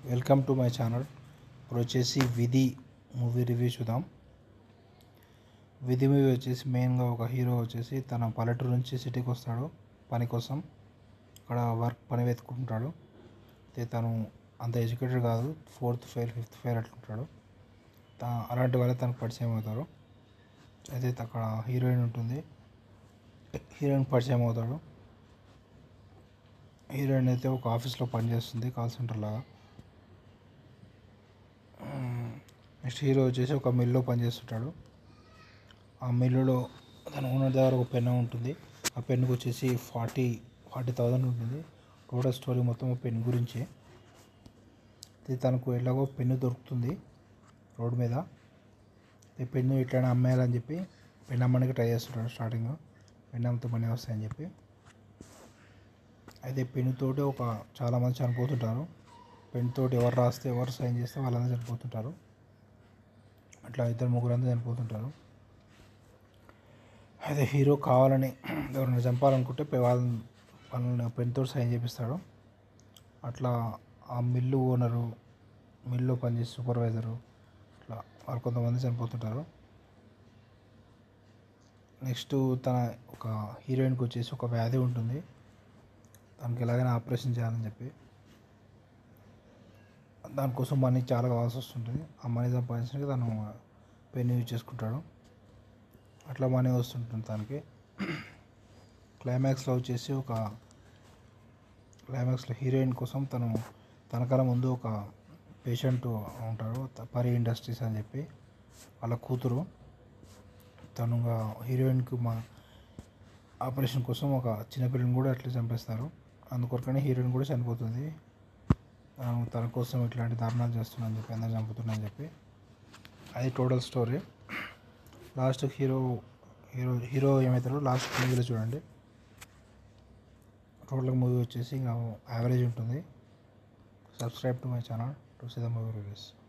welcome to my channel ఇప్పుడు వచ్చేసి విధి మూవీ రివ్యూ చూద్దాం విధి మూవీ వచ్చేసి మెయిన్గా ఒక హీరో వచ్చేసి తన పల్లెటూరు నుంచి సిటీకి వస్తాడు పని కోసం అక్కడ వర్క్ పని వెతుకుంటుంటాడు అయితే తను అంత ఎడ్యుకేటెడ్ కాదు ఫోర్త్ ఫెయిల్ ఫిఫ్త్ ఫెయిల్ అట్లుంటాడు తా- అలాంటి వాళ్ళే తనకు పరిచయం అవుతారు అయితే అక్కడ హీరోయిన్ ఉంటుంది హీరోయిన్ పరిచయం అవుతాడు హీరోయిన్ అయితే ఒక ఆఫీస్లో పనిచేస్తుంది కాల్ సెంటర్ లాగా నెక్స్ట్ హీరో వచ్చేసి ఒక మిల్లో పనిచేస్తుంటాడు ఆ మిల్లులో తన ఓనర్ దగ్గర ఒక పెన్ను ఉంటుంది ఆ పెన్నుకి వచ్చేసి ఫార్టీ ఫార్టీ థౌజండ్ ఉంటుంది టోటల్ స్టోరీ మొత్తం ఆ పెన్ గురించే అయితే తనకు ఎలాగో పెన్ను దొరుకుతుంది రోడ్ మీద ఈ పెన్ను ఇట్లనే అమ్మేయాలని చెప్పి పెన్ను అమ్మడానికి ట్రై చేస్తుంటాడు స్టార్టింగ్ పెన్ను అమ్మితే మనీ వస్తాయని చెప్పి అయితే పెన్నుతోటి ఒక చాలామంది చనిపోతుంటారు పెన్నుతోటి ఎవరు రాస్తే ఎవరు సైన్ చేస్తే వాళ్ళందరూ చనిపోతుంటారు అట్లా ఇద్దరు ముగ్గురు అంతా చనిపోతుంటారు అయితే హీరో కావాలని ఎవరైనా చంపాలనుకుంటే పె- వాళ్ళని వాళ్ళని పెన్తో సైన్ చేపిస్తాడు అట్లా ఆ మిల్లు ఓనరు మిల్లు పనిచేసే సూపర్వైజరు అట్లా వాళ్ళు కొంతమంది చనిపోతుంటారు నెక్స్ట్ తన ఒక హీరోయిన్కి వచ్చేసి ఒక వ్యాధి ఉంటుంది తనకి ఎలాగైనా ఆపరేషన్ చేయాలని చెప్పి దానికోసం మనీ చాలా కావాల్సి వస్తుంటుంది ఆ మనీ సంపాదించడానికి తను పెన్ యూజ్ చేసుకుంటాడు అట్లా మనీ వస్తుంటుంది తనకి క్లైమాక్స్లో వచ్చేసి ఒక క్లైమాక్స్లో హీరోయిన్ కోసం తను తనకన్నా ముందు ఒక పేషెంట్ ఉంటాడు త- పరి ఇండస్ట్రీస్ అని చెప్పి వాళ్ళ కూతురు తను ఇంకా హీరోయిన్కి మా ఆపరేషన్ కోసం ఒక చిన్నపిల్లని కూడా అట్లా చంపేస్తారు అందుకొరకనే హీరోయిన్ కూడా చనిపోతుంది తను తన కోసం ఇట్లాంటి దారుణాలు చేస్తున్నాను చెప్పి అందరు చంపుతున్నాను చెప్పి అది total story last hero hero hero ఏమవుతారో లాస్ట్ మూవీలో చూడండి టోటల్ మూవీ వచ్చేసి ఇంకా యావరేజ్ ఉంటుంది subscribe to my channel to see the movie reviews